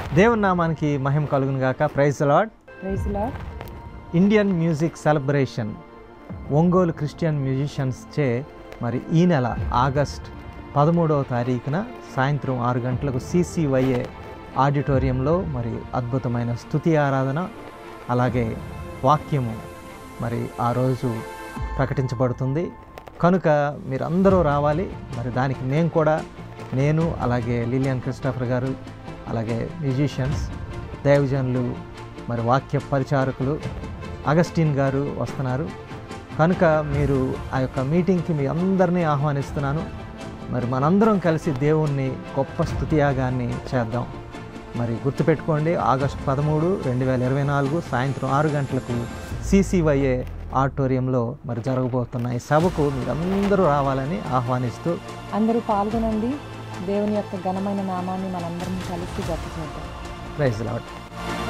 దేవుని నామానికి మహిమ కలుగును గాక praise lord praise lord Indian music celebration Ongole Christian musicians చే మరి ఈ నెల ఆగస్ట్ పదమూడవ తారీఖున సాయంత్రం ఆరు గంటలకు సిసివైఏ ఆడిటోరియంలో మరి అద్భుతమైన స్తుతి ఆరాధన అలాగే వాక్యము మరి ఆ రోజు ప్రకటించబడుతుంది కనుక మీరు అందరూ రావాలి మరి దానికి నేను కూడా నేను అలాగే లిలియన్ క్రిస్టఫర్ గారు అలాగే మ్యూజిషియన్స్ దైవజనులు మరి వాక్య పరిచారకులు అగస్టిన్ గారు వస్తున్నారు కనుక మీరు ఆ యొక్క మీటింగ్కి మీ అందరినీ ఆహ్వానిస్తున్నాను మరి మనందరం కలిసి దేవుణ్ణి గొప్ప స్తుతియాగాన్ని చేద్దాం మరి గుర్తుపెట్టుకోండి ఆగస్టు పదమూడు రెండు వేల ఇరవై నాలుగు సాయంత్రం ఆరు గంటలకు సిసివైఏ ఆడిటోరియంలో మరి జరగబోతున్న ఈ సభకు మీరందరూ రావాలని ఆహ్వానిస్తూ అందరూ పాల్గొనండి దేవుని యొక్క ఘనమైన నామాన్ని మనందరం కలిసి గొప్ప చేద్దాం ప్రైజ్ లాడ్